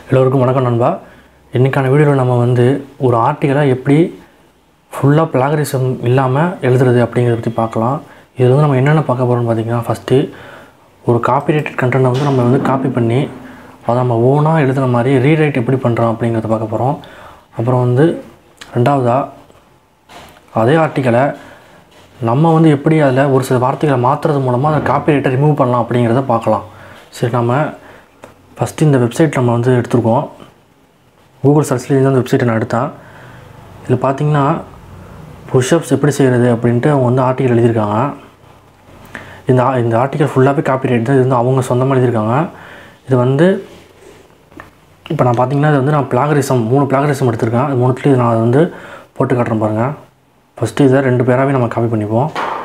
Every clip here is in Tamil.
எல்லோருக்கும் வணக்கம் நண்பா இன்றைக்கான வீடியோவில் நம்ம வந்து ஒரு ஆர்டிக்கலை எப்படி ஃபுல்லாக பிளாகரிசம் இல்லாமல் எழுதுறது அப்படிங்கிறத பற்றி பார்க்கலாம் இதில் வந்து நம்ம என்னென்ன பார்க்க போகிறோம்னு பார்த்தீங்கன்னா ஃபஸ்ட்டு ஒரு காப்பிரைட்டட் கண்டென்ட்டை வந்து நம்ம வந்து காப்பி பண்ணி அதை நம்ம ஓனாக எழுதுன மாதிரி ரீரைட் எப்படி பண்ணுறோம் அப்படிங்கிறத பார்க்க போகிறோம் அப்புறம் வந்து ரெண்டாவதாக அதே ஆர்டிக்கலை நம்ம வந்து எப்படி அதில் ஒரு சில வார்த்தைகளை மாற்றுறது மூலமாக அந்த காப்பிரைட்டை ரிமூவ் பண்ணலாம் அப்படிங்கிறத பார்க்கலாம் சரி நம்ம ஃபஸ்ட்டு இந்த வெப்சைட் நம்ம வந்து எடுத்திருக்கோம் கூகுள் சர்ச்லேருந்து தான் அந்த வெப்சைட்டை நான் எடுத்தேன் இதில் பார்த்தீங்கன்னா புஷ்அப்ஸ் எப்படி செய்கிறது அப்படின்ட்டு அவங்க வந்து ஆர்டிக்கல் எழுதியிருக்காங்க இந்த ஆ- இந்த ஆர்டிக்கல் ஃபுல்லாகவே காப்பி ரைட் தான் இது வந்து அவங்க சொந்தமாக எழுதியிருக்காங்க இது வந்து இப்போ நான் பார்த்தீங்கன்னா இது வந்து நான் பிளாகரிசம் மூணு பிளாகரிசம் எடுத்திருக்கேன் அது மூணுத்துலேயும் நான் அதை வந்து போட்டு காட்டுறேன் பாருங்கள் ஃபஸ்ட்டு இதை ரெண்டு பேராகவே நம்ம காப்பி பண்ணிப்போம்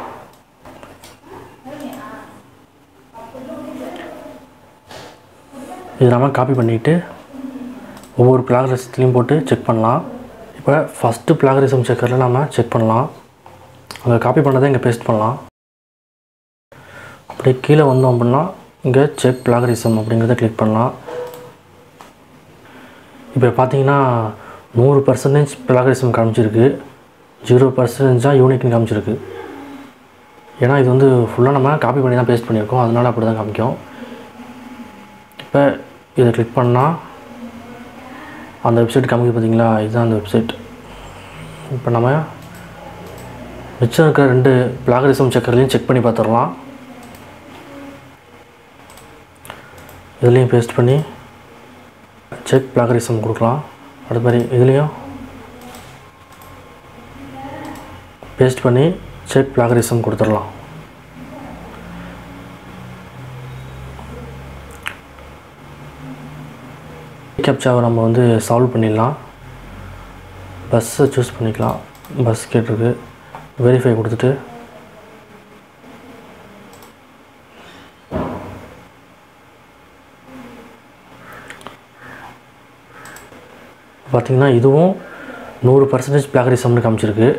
இது நம்ம காப்பி பண்ணிவிட்டு ஒவ்வொரு பிளாகரிசத்துலேயும் போட்டு செக் பண்ணலாம் இப்போ ஃபஸ்ட்டு பிளாகரிசம் செக்கரில் நம்ம செக் பண்ணலாம் அங்கே காப்பி பண்ணதை இங்கே பேஸ்ட் பண்ணலாம் அப்படியே கீழே வந்தோம் அப்படின்னா இங்கே செக் பிளாகரிசம் அப்படிங்கிறத கிளிக் பண்ணலாம் இப்போ பார்த்தீங்கன்னா நூறு பர்சன்டேஜ் பிளாகரிசம் காமிச்சிருக்கு ஜீரோ பர்சன்டேஜ் தான் யூனிக்னு காமிச்சிருக்கு ஏன்னா இது வந்து ஃபுல்லாக நம்ம காப்பி பண்ணி தான் பேஸ்ட் பண்ணியிருக்கோம் அதனால அப்படி தான் காமிக்கும் இப்போ இதை கிளிக் பண்ணால் அந்த வெப்சைட் காமிக்குது பார்த்தீங்களா இதுதான் அந்த வெப்சைட் இப்போ நம்ம மிச்சம் இருக்கிற ரெண்டு பிளாகரிசம் செக்கர்லையும் செக் பண்ணி பார்த்துடலாம் இதுலேயும் பேஸ்ட் பண்ணி செக் பிளாகரிசம் கொடுக்கலாம் அடுத்த மாதிரி இதுலேயும் பேஸ்ட் பண்ணி செக் பிளாகரிசம் கொடுத்துடலாம் கேப்சாவை நம்ம வந்து சால்வ் பண்ணிடலாம் பஸ்ஸை சூஸ் பண்ணிக்கலாம் பஸ் கேட்டிருக்கு வெரிஃபை கொடுத்துட்டு பார்த்தீங்கன்னா இதுவும் நூறு பர்சன்டேஜ் பிளாகரிசம்னு காமிச்சிருக்கு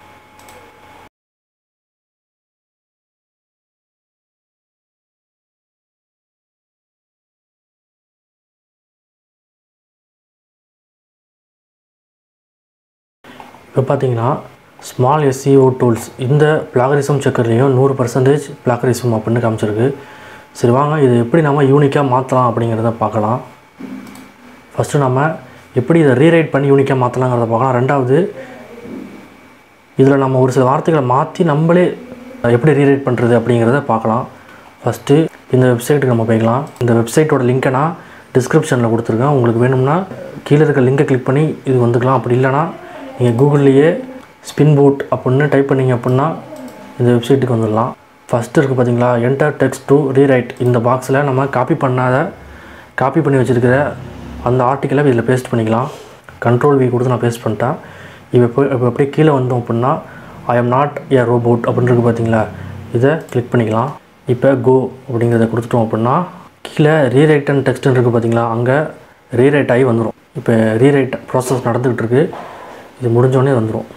இப்போ பார்த்தீங்கன்னா ஸ்மால் எஸ்சிஓ டூல்ஸ் இந்த பிளாகரிசம் செக்கர்லேயும் நூறு பர்சன்டேஜ் பிளாகரிசம் அப்படின்னு காமிச்சிருக்கு சரி வாங்க இது எப்படி நம்ம யூனிக்காக மாற்றலாம் அப்படிங்கிறத பார்க்கலாம் ஃபஸ்ட்டு நம்ம எப்படி இதை ரீரைட் பண்ணி யூனிக்காக மாற்றலாங்கிறத பார்க்கலாம் ரெண்டாவது இதில் நம்ம ஒரு சில வார்த்தைகளை மாற்றி நம்மளே எப்படி ரீரைட் பண்ணுறது அப்படிங்கிறத பார்க்கலாம் ஃபஸ்ட்டு இந்த வெப்சைட்டுக்கு நம்ம போய்க்கலாம் இந்த வெப்சைட்டோட லிங்க்கை நான் டிஸ்கிரிப்ஷனில் கொடுத்துருக்கேன் உங்களுக்கு வேணும்னா கீழே இருக்க லிங்கை கிளிக் பண்ணி இது வந்துக்கலாம் அப்படி இல்லைன்னா நீங்கள் கூகுள்லேயே ஸ்பின் போட் அப்படின்னு டைப் பண்ணீங்க அப்படின்னா இந்த வெப்சைட்டுக்கு வந்துடலாம் ஃபஸ்ட்டு இருக்குது பார்த்தீங்களா என்டர் டெக்ஸ்ட் டு ரீரைட் இந்த பாக்ஸில் நம்ம காப்பி பண்ணாத காப்பி பண்ணி வச்சுருக்கிற அந்த ஆர்டிக்கலை இதில் பேஸ்ட் பண்ணிக்கலாம் கண்ட்ரோல் வி கொடுத்து நான் பேஸ்ட் பண்ணிட்டேன் இப்போ போய் இப்போ அப்படியே கீழே வந்தோம் அப்படின்னா I am not a robot அப்படின்னு இருக்கு பார்த்தீங்களா இதை கிளிக் பண்ணிக்கலாம் இப்போ கோ அப்படிங்கிறத கொடுத்துட்டோம் அப்படின்னா கீழே ரீரைட் அண்ட் டெக்ஸ்ட்னு இருக்குது பார்த்தீங்களா அங்கே ரீரைட் ஆகி வந்துடும் இப்போ ரீரைட் ப்ராசஸ் நடந்துக்கிட்டு இருக்கு இது முடிஞ்சோடனே வந்துடும்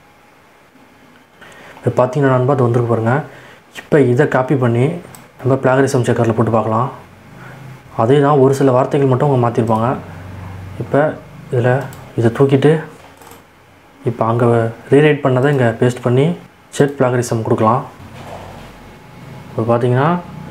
இப்போ பார்த்தீங்கன்னா நண்பா அது வந்துருக்கு பாருங்கள் இப்போ இதை காப்பி பண்ணி நம்ம பிளாகரிசம் செக்கரில் போட்டு பார்க்கலாம் அதே தான் ஒரு சில வார்த்தைகள் மட்டும் அவங்க மாற்றிருப்பாங்க இப்போ இதில் இதை தூக்கிட்டு இப்போ அங்கே ரீரைட் பண்ணதை இங்கே பேஸ்ட் பண்ணி செக் பிளாகரிசம் கொடுக்கலாம் இப்போ பார்த்தீங்கன்னா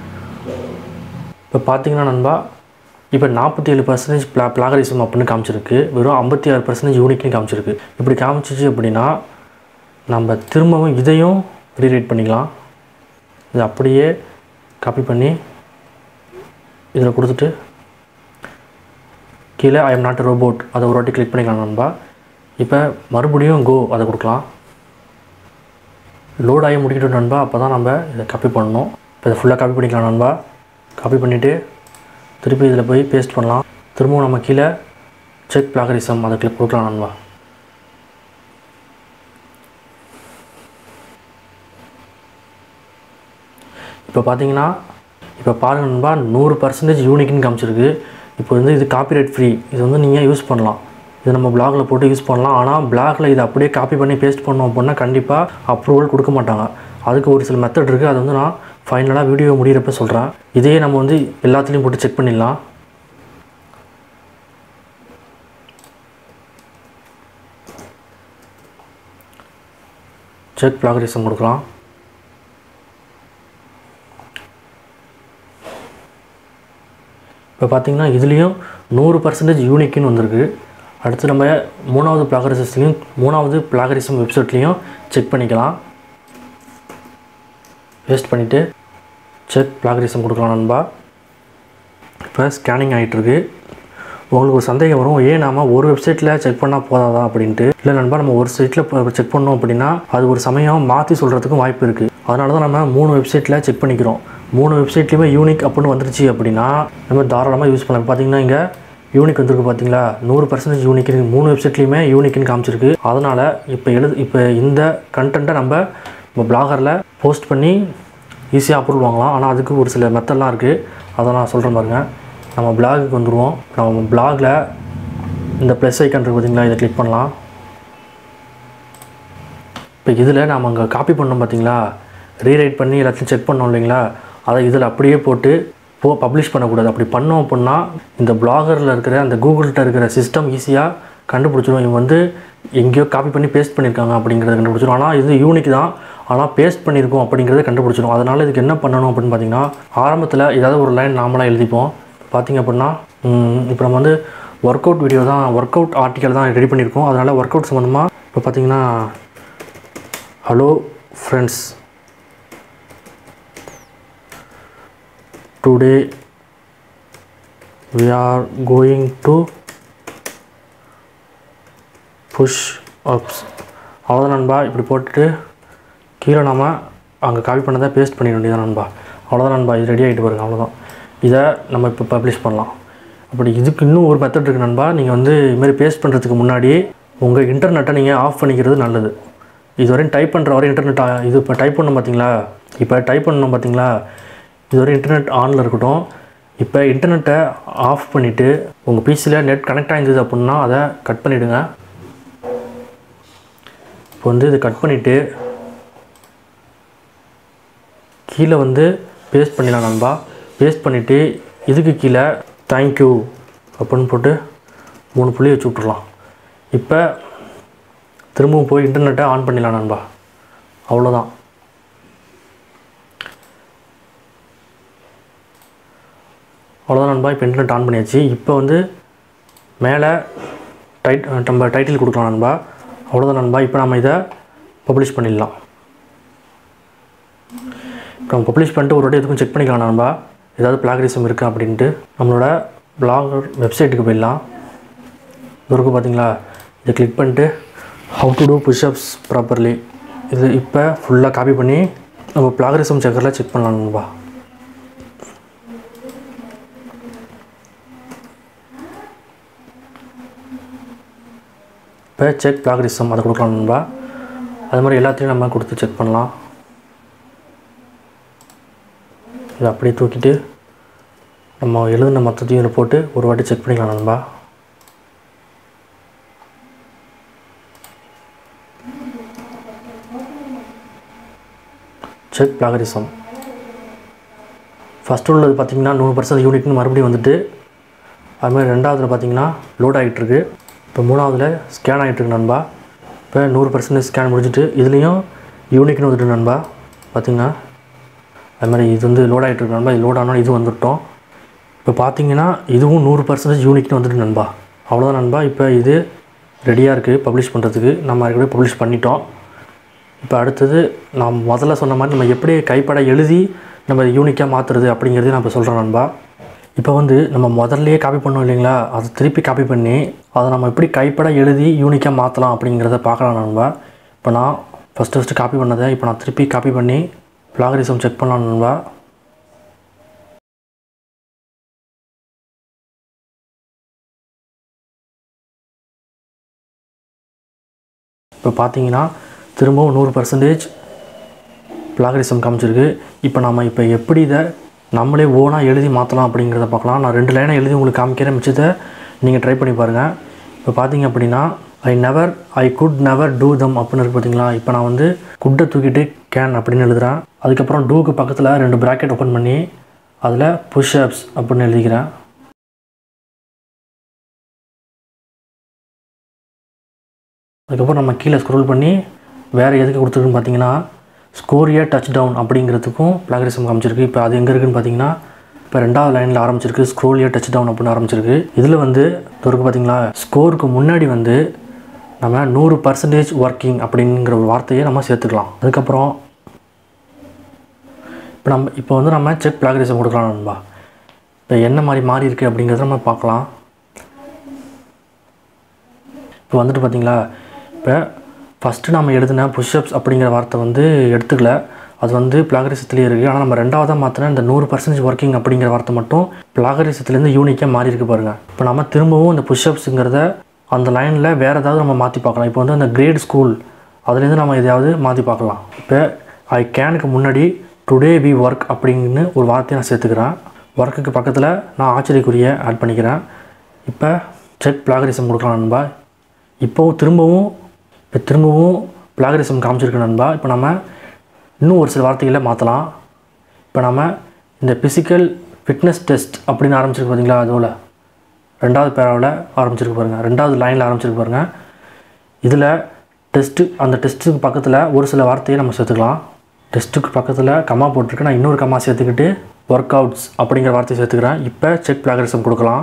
இப்போ பார்த்தீங்கன்னா நண்பா இப்போ நாற்பத்தி ஏழு பர்சன்டேஜ் பிளா பிளாகரிசம் அப்படின்னு காமிச்சிருக்கு வெறும் ஐம்பத்தி ஆறு பர்சன்டேஜ் யூனிக்னு காமிச்சிருக்கு இப்படி காமிச்சிச்சு அப்படின்னா நம்ம திரும்பவும் இதையும் ரீரைட் பண்ணிக்கலாம் இது அப்படியே காப்பி பண்ணி இதில் கொடுத்துட்டு கீழே ஐ எம் நாட் ரோபோட் அதை ஒரு வாட்டி கிளிக் பண்ணிக்கலாம் நண்பா இப்போ மறுபடியும் கோ அதை கொடுக்கலாம் லோட் ஆகி முடிக்கட்டும் நண்பா அப்போ தான் நம்ம இதை காப்பி பண்ணணும் இப்போ இதை ஃபுல்லாக காப்பி பண்ணிக்கலாம் நண்பா காப்பி பண்ணிவிட்டு திருப்பி இதில் போய் பேஸ்ட் பண்ணலாம் திரும்பவும் நம்ம கீழே செக் பிளாகரிசம் அதை கிளிக் கொடுக்கலாம் நண்பா இப்போ பார்த்தீங்கன்னா இப்போ பாருங்க நண்பா நூறு பர்சன்டேஜ் யூனிக்னு காமிச்சிருக்கு இப்போ வந்து இது காப்பிரைட் ஃப்ரீ இது வந்து நீங்கள் யூஸ் பண்ணலாம் இது நம்ம பிளாகில் போட்டு யூஸ் பண்ணலாம் ஆனால் பிளாகில் இதை அப்படியே காப்பி பண்ணி பேஸ்ட் பண்ணோம் அப்படின்னா கண்டிப்பாக அப்ரூவல் கொடுக்க மாட்டாங்க அதுக்கு ஒரு சில மெத்தட் இருக்குது அது வந்து நான் ஃபைனலாக வீடியோ முடிகிறப்ப சொல்கிறேன் இதையே நம்ம வந்து எல்லாத்துலேயும் போட்டு செக் பண்ணிடலாம் செக் பிளாகரிசம் கொடுக்கலாம் இப்போ பார்த்தீங்கன்னா இதுலேயும் நூறு பர்சன்டேஜ் யூனிக்னு வந்திருக்கு அடுத்து நம்ம மூணாவது பிளாகரிசஸ்லையும் மூணாவது பிளாகரிசம் வெப்சைட்லேயும் செக் பண்ணிக்கலாம் பேஸ்ட் பண்ணிவிட்டு செக் பிளாகரிசம் கொடுக்கலாம் நண்பா இப்போ ஸ்கேனிங் ஆகிட்டுருக்கு உங்களுக்கு ஒரு சந்தேகம் வரும் ஏன் நாம ஒரு வெப்சைட்டில் செக் பண்ணால் போதாதா அப்படின்ட்டு இல்லை நண்பா நம்ம ஒரு சைட்டில் செக் பண்ணோம் அப்படின்னா அது ஒரு சமயம் மாற்றி சொல்கிறதுக்கும் வாய்ப்பு இருக்குது அதனால தான் நம்ம மூணு வெப்சைட்டில் செக் பண்ணிக்கிறோம் மூணு வெப்சைட்லேயுமே யூனிக் அப்படின்னு வந்துருச்சு அப்படின்னா நம்ம தாராளமாக யூஸ் பண்ணலாம் பார்த்தீங்கன்னா இங்கே யூனிக் வந்திருக்கு பார்த்தீங்களா நூறு பர்சன்டேஜ் யூனிக் இருக்குது மூணு வெப்சைட்லேயுமே யூனிக்னு காமிச்சிருக்கு அதனால் இப்போ எழுது இப்போ இந்த கண்டென்ட்டை நம்ம நம்ம பிளாகரில் போஸ்ட் பண்ணி ஈஸியாக அப்ரூவல் வாங்கலாம் ஆனால் அதுக்கு ஒரு சில மெத்தட்லாம் இருக்குது அதை நான் சொல்கிறேன் பாருங்க நம்ம பிளாகுக்கு வந்துடுவோம் நம்ம பிளாகில் இந்த ப்ளஸ் ஐக்கான் இருக்குது பார்த்தீங்களா இதை கிளிக் பண்ணலாம் இப்போ இதில் நாம் அங்கே காப்பி பண்ணோம் பார்த்தீங்களா ரீரைட் பண்ணி எல்லாத்தையும் செக் பண்ணோம் இல்லைங்களா அதை இதில் அப்படியே போட்டு போ பப்ளிஷ் பண்ணக்கூடாது அப்படி பண்ணோம் அப்படின்னா இந்த பிளாகரில் இருக்கிற அந்த கூகுள்கிட்ட இருக்கிற சிஸ்டம் ஈஸியாக கண்டுபிடிச்சிடும் இவங்க வந்து எங்கேயோ காப்பி பண்ணி பேஸ்ட் பண்ணியிருக்காங்க அப்படிங்கிறத கண்டுபிடிச்சிடும் ஆனால் இது யூனிக் தான் ஆனால் பேஸ்ட் பண்ணியிருக்கோம் அப்படிங்கிறத கண்டுபிடிச்சிடும் அதனால் இதுக்கு என்ன பண்ணணும் அப்படின்னு பார்த்தீங்கன்னா ஆரம்பத்தில் ஏதாவது ஒரு லைன் நாமளாக எழுதிப்போம் பார்த்தீங்க அப்படின்னா இப்போ நம்ம வந்து ஒர்க் அவுட் வீடியோ தான் ஒர்க் அவுட் ஆர்டிக்கல் தான் ரெடி பண்ணியிருக்கோம் அதனால் ஒர்க் அவுட் சம்மந்தமாக இப்போ பார்த்தீங்கன்னா hello friends today we are going to push ups அவ்வளோதான் நண்பா இப்படி போட்டுட்டு கீழே நம்ம அங்கே காப்பி பண்ணதை பேஸ்ட் பண்ணிட வேண்டியதான் நண்பா அவ்வளோதான் நண்பா இது ரெடி ஆகிட்டு பாருங்க அவ்வளோதான் இதை நம்ம இப்போ பப்ளிஷ் பண்ணலாம் அப்படி இதுக்கு இன்னும் ஒரு மெத்தட் இருக்குது நண்பா நீங்கள் வந்து இதுமாரி பேஸ்ட் பண்ணுறதுக்கு முன்னாடி உங்கள் இன்டர்நெட்டை நீங்கள் ஆஃப் பண்ணிக்கிறது நல்லது இதுவரையும் டைப் பண்ணுற வரை இன்டர்நெட் ஆ- இது இப்போ டைப் பண்ணோம் பார்த்தீங்களா இப்போ டைப் பண்ணோம் பார்த்தீங்களா இதுவரை இன்டர்நெட் ஆனில் இருக்கட்டும் இப்போ இன்டர்நெட்டை ஆஃப் பண்ணிவிட்டு உங்கள் பிசியில் நெட் கனெக்ட் ஆகிருந்தது அப்படின்னா அதை கட் பண்ணிவிடுங்க இப்போ வந்து இதை கட் பண்ணிவிட்டு கீழே வந்து பேஸ்ட் பண்ணிடலாம் நண்பா பேஸ்ட் பண்ணிவிட்டு இதுக்கு கீழே தேங்க்யூ அப்படின்னு போட்டு மூணு புள்ளி வச்சு விட்றலாம் இப்போ திரும்பவும் போய் இன்டர்நெட்டை ஆன் பண்ணிடலாம் நண்பா அவ்வளோதான் அவ்வளோதான் நண்பா இப்போ இன்டர்நெட் ஆன் பண்ணியாச்சு இப்போ வந்து மேலே டைட் நம்ம டைட்டில் கொடுக்கலாம் நண்பா அவ்வளோதான் நண்பா இப்போ நம்ம இதை பப்ளிஷ் பண்ணிடலாம் இப்போ நம்ம பப்ளிஷ் பண்ணிட்டு ஒரு வாட்டி எதுக்கும் செக் பண்ணிக்கலாம் நண்பா ஏதாவது பிளாகரிசம் இருக்கா அப்படின்ட்டு நம்மளோட பிளாகர் வெப்சைட்டுக்கு போயிடலாம் இது இருக்குது பார்த்தீங்களா இதை கிளிக் பண்ணிட்டு how to do push ups properly இது இப்போ ஃபுல்லாக காப்பி பண்ணி நம்ம பிளாகரிசம் செக்கரில் செக் பண்ணலாம் நண்பா இப்போ செக் பிளாகரிசம் அதை கொடுக்கலாம் நண்பா அது மாதிரி எல்லாத்தையும் நம்ம கொடுத்து செக் பண்ணலாம் இதை அப்படியே தூக்கிட்டு நம்ம எழுதின மொத்தத்தையும் இதில் போட்டு ஒரு வாட்டி செக் பண்ணிக்கலாம் நண்பா செக் பிளாகரிசம் ஃபஸ்ட்டு உள்ளது பார்த்தீங்கன்னா நூறு பர்சன்ட் யூனிட்னு மறுபடியும் வந்துட்டு அது மாதிரி ரெண்டாவதுல பார்த்தீங்கன்னா லோட் ஆகிட்டு இருக்கு இப்போ மூணாவதுல ஸ்கேன் ஆகிட்டு இருக்கு நண்பா இப்போ நூறு பர்சன்டேஜ் ஸ்கேன் முடிஞ்சிட்டு இதுலேயும் யூனிக்னு வந்துட்டு நண்பா பார்த்தீங்கன்னா அது மாதிரி இது வந்து லோட் ஆகிட்டு இருக்கு நண்பா இது லோட் ஆனால் இது வந்துட்டோம் இப்போ பார்த்தீங்கன்னா இதுவும் நூறு பர்சன்டேஜ் யூனிக்னு வந்துட்டு நண்பா அவ்வளோதான் நண்பா இப்போ இது ரெடியாக இருக்குது பப்ளிஷ் பண்ணுறதுக்கு நம்ம ஏற்கனவே பப்ளிஷ் பண்ணிட்டோம் இப்போ அடுத்தது நான் முதல்ல சொன்ன மாதிரி நம்ம எப்படி கைப்பட எழுதி நம்ம யூனிக்காக மாற்றுறது அப்படிங்கிறதையும் நான் இப்போ சொல்கிறேன் நண்பா இப்போ வந்து நம்ம முதல்லயே காப்பி பண்ணோம் இல்லைங்களா அதை திருப்பி காப்பி பண்ணி அதை நம்ம எப்படி கைப்பட எழுதி யூனிக்காக மாற்றலாம் அப்படிங்கிறத பார்க்கலாம் நண்பா இப்போ நான் ஃபஸ்ட்டு ஃபஸ்ட்டு காப்பி பண்ணதை இப்போ நான் திருப்பி காப்பி பண்ணி பிளாகரிசம் செக் பண்ணலாம் நண்பா இப்போ பார்த்தீங்கன்னா திரும்பவும் நூறு பர்சன்டேஜ் பிளாகரிசம் காமிச்சிருக்கு இப்போ நம்ம இப்போ எப்படி இதை நம்மளே ஓனாக எழுதி மாற்றலாம் அப்படிங்கிறத பார்க்கலாம் நான் ரெண்டு லைனை எழுதி உங்களுக்கு காமிக்கிறேன் மிச்சத்தை நீங்கள் ட்ரை பண்ணி பாருங்கள் இப்போ பார்த்தீங்க அப்படின்னா I never I could never do them அப்படின்னு இருக்கு பார்த்தீங்களா இப்போ நான் வந்து குட்டை தூக்கிட்டு கேன் அப்படின்னு எழுதுகிறேன் அதுக்கப்புறம் டூக்கு பக்கத்தில் ரெண்டு ப்ராக்கெட் ஓப்பன் பண்ணி அதில் புஷ் அப்ஸ் அப்படின்னு எழுதிக்கிறேன் அதுக்கப்புறம் நம்ம கீழே ஸ்க்ரோல் பண்ணி வேறு எதுக்கு கொடுத்துருக்குன்னு பார்த்தீங்கன்னா ஸ்கோரியா டச் டவுன் அப்படிங்கிறதுக்கும் பிளாகரிசம் காமிச்சிருக்கு இப்போ அது எங்கே இருக்குன்னு பார்த்தீங்கன்னா இப்போ ரெண்டாவது லைனில் ஆரம்பிச்சிருக்கு ஸ்க்ரோலியா டச் டவுன் அப்படின்னு ஆரம்பிச்சிருக்கு இதில் வந்து இருக்கு பார்த்தீங்களா ஸ்கோருக்கு முன்னாடி வந்து நம்ம நூறு பர்சன்டேஜ் ஒர்க்கிங் அப்படிங்கிற ஒரு வார்த்தையை நம்ம சேர்த்துக்கலாம் அதுக்கப்புறம் இப்போ நம்ம இப்போ வந்து நம்ம செக் பிளாகரிசம் கொடுக்கலாம் நண்பா இப்போ என்ன மாதிரி மாறி இருக்குது அப்படிங்கிறத நம்ம பார்க்கலாம் இப்போ வந்துட்டு பார்த்தீங்களா இப்போ ஃபஸ்ட்டு நம்ம எழுதின புஷ்அப்ஸ் அப்படிங்கிற வார்த்தை வந்து எடுத்துக்கல அது வந்து பிளாகரிசத்துலேயே இருக்குது ஆனால் நம்ம ரெண்டாவதாக மாற்றின இந்த நூறு பர்சன்டேஜ் ஒர்க்கிங் அப்படிங்கிற வார்த்தை மட்டும் பிளாகரிசத்துலேருந்து யூனிக்காக மாறி இருக்கு பாருங்கள் இப்போ நம்ம திரும்பவும் இந்த புஷ்அப்ஸுங்கிறத அந்த லைனில் வேறு ஏதாவது நம்ம மாற்றி பார்க்கலாம் இப்போ வந்து அந்த கிரேட் ஸ்கூல் அதுலேருந்து நம்ம எதையாவது மாற்றி பார்க்கலாம் இப்போ ஐ கேனுக்கு முன்னாடி டுடே வி ஒர்க் அப்படின்னு ஒரு வார்த்தையை நான் சேர்த்துக்கிறேன் ஒர்க்குக்கு பக்கத்தில் நான் ஆச்சரியக்குரிய ஆட் பண்ணிக்கிறேன் இப்போ செக் பிளாகரிசம் கொடுக்கலாம் நண்பா இப்போவும் திரும்பவும் இப்போ திரும்பவும் பிளாகரிசம் காமிச்சிருக்கு நண்பா இப்போ நம்ம இன்னும் ஒரு சில வார்த்தைகளை மாற்றலாம் இப்போ நம்ம இந்த ஃபிசிக்கல் ஃபிட்னஸ் டெஸ்ட் அப்படின்னு ஆரம்பிச்சிருக்கு பார்த்தீங்களா அதோட ரெண்டாவது பேராவில் ஆரம்பிச்சிருக்கு பாருங்கள் ரெண்டாவது லைனில் ஆரம்பிச்சிருக்கு பாருங்கள் இதில் டெஸ்ட்டு அந்த டெஸ்ட்டுக்கு பக்கத்தில் ஒரு சில வார்த்தையை நம்ம சேர்த்துக்கலாம் டெஸ்ட்டுக்கு பக்கத்தில் கம்மா போட்டிருக்கு நான் இன்னொரு கம்மா சேர்த்துக்கிட்டு ஒர்க் அவுட்ஸ் அப்படிங்கிற வார்த்தையை சேர்த்துக்கிறேன் இப்போ செக் பிளாகரிசம் கொடுக்கலாம்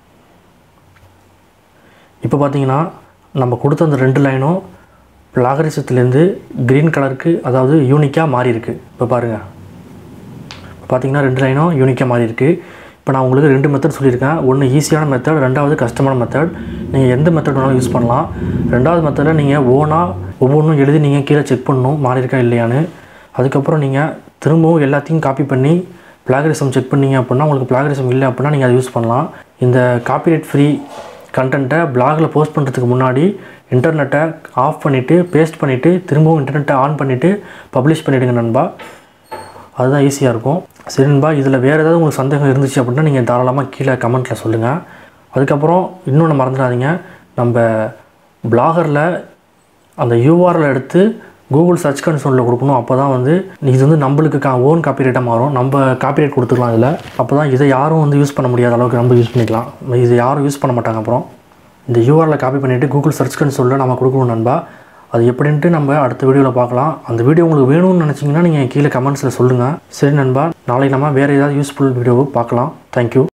இப்போ பார்த்தீங்கன்னா நம்ம கொடுத்த அந்த ரெண்டு லைனும் பிளாகரிசத்துலேருந்து க்ரீன் கலருக்கு அதாவது யூனிக்காக மாறி இருக்கு இப்போ பாருங்கள் இப்போ பார்த்தீங்கன்னா ரெண்டு லைனும் யூனிக்காக மாறி இருக்கு இப்போ நான் உங்களுக்கு ரெண்டு மெத்தட் சொல்லியிருக்கேன் ஒன்று ஈஸியான மெத்தட் ரெண்டாவது கஷ்டமான மெத்தட் நீங்கள் எந்த மெத்தட் வேணாலும் யூஸ் பண்ணலாம் ரெண்டாவது மெத்தடில் நீங்கள் ஓனாக ஒவ்வொன்றும் எழுதி நீங்கள் கீழே செக் பண்ணணும் மாறி இருக்கா இல்லையான்னு அதுக்கப்புறம் நீங்கள் திரும்பவும் எல்லாத்தையும் காப்பி பண்ணி பிளாகரிசம் செக் பண்ணீங்க அப்படின்னா உங்களுக்கு பிளாகரிசம் இல்லை அப்படின்னா நீங்கள் அதை யூஸ் பண்ணலாம் இந்த காப்பிரைட் ஃப்ரீ கண்டென்ட்டை பிளாகில் போஸ்ட் பண்ணுறதுக்கு முன்னாடி இன்டர்நெட்டை ஆஃப் பண்ணிவிட்டு பேஸ்ட் பண்ணிவிட்டு திரும்பவும் இன்டர்நெட்டை ஆன் பண்ணிவிட்டு பப்ளிஷ் பண்ணிவிடுங்க நண்பா அதுதான் ஈஸியாக இருக்கும் சரி நண்பா இதில் வேறு ஏதாவது உங்களுக்கு சந்தேகம் இருந்துச்சு அப்படின்னா நீங்கள் தாராளமாக கீழே கமெண்ட்டில் சொல்லுங்கள் அதுக்கப்புறம் இன்னொன்று மறந்துடாதீங்க நம்ம பிளாகரில் அந்த யூஆர்எல் எடுத்து கூகுள் சர்ச் கன்சோலில் கொடுக்கணும் அப்போ தான் வந்து இது வந்து நம்மளுக்கு கா ஓன் காப்பிரைட்டாக மாறும் நம்ம காப்பிரைட் கொடுத்துக்கலாம் இதில் அப்போ தான் இதை யாரும் வந்து யூஸ் பண்ண முடியாத அளவுக்கு நம்ம யூஸ் பண்ணிக்கலாம் இது யாரும் யூஸ் பண்ண மாட்டாங்க அப்புறம் இந்த யூஆரில் காப்பி பண்ணிவிட்டு கூகுள் சர்ச் கன்சோலில் நம்ம கொடுக்கணும் நண்பா அது எப்படின்ட்டு நம்ம அடுத்த வீடியோவில் பார்க்கலாம் அந்த வீடியோ உங்களுக்கு வேணும்னு நினச்சிங்கன்னா நீங்கள் கீழே கமெண்ட்ஸில் சொல்லுங்கள் சரி நண்பா நாளைக்கு நம்ம வேறு ஏதாவது யூஸ்ஃபுல் வீடியோவை பார்க்கலாம் தேங்க்யூ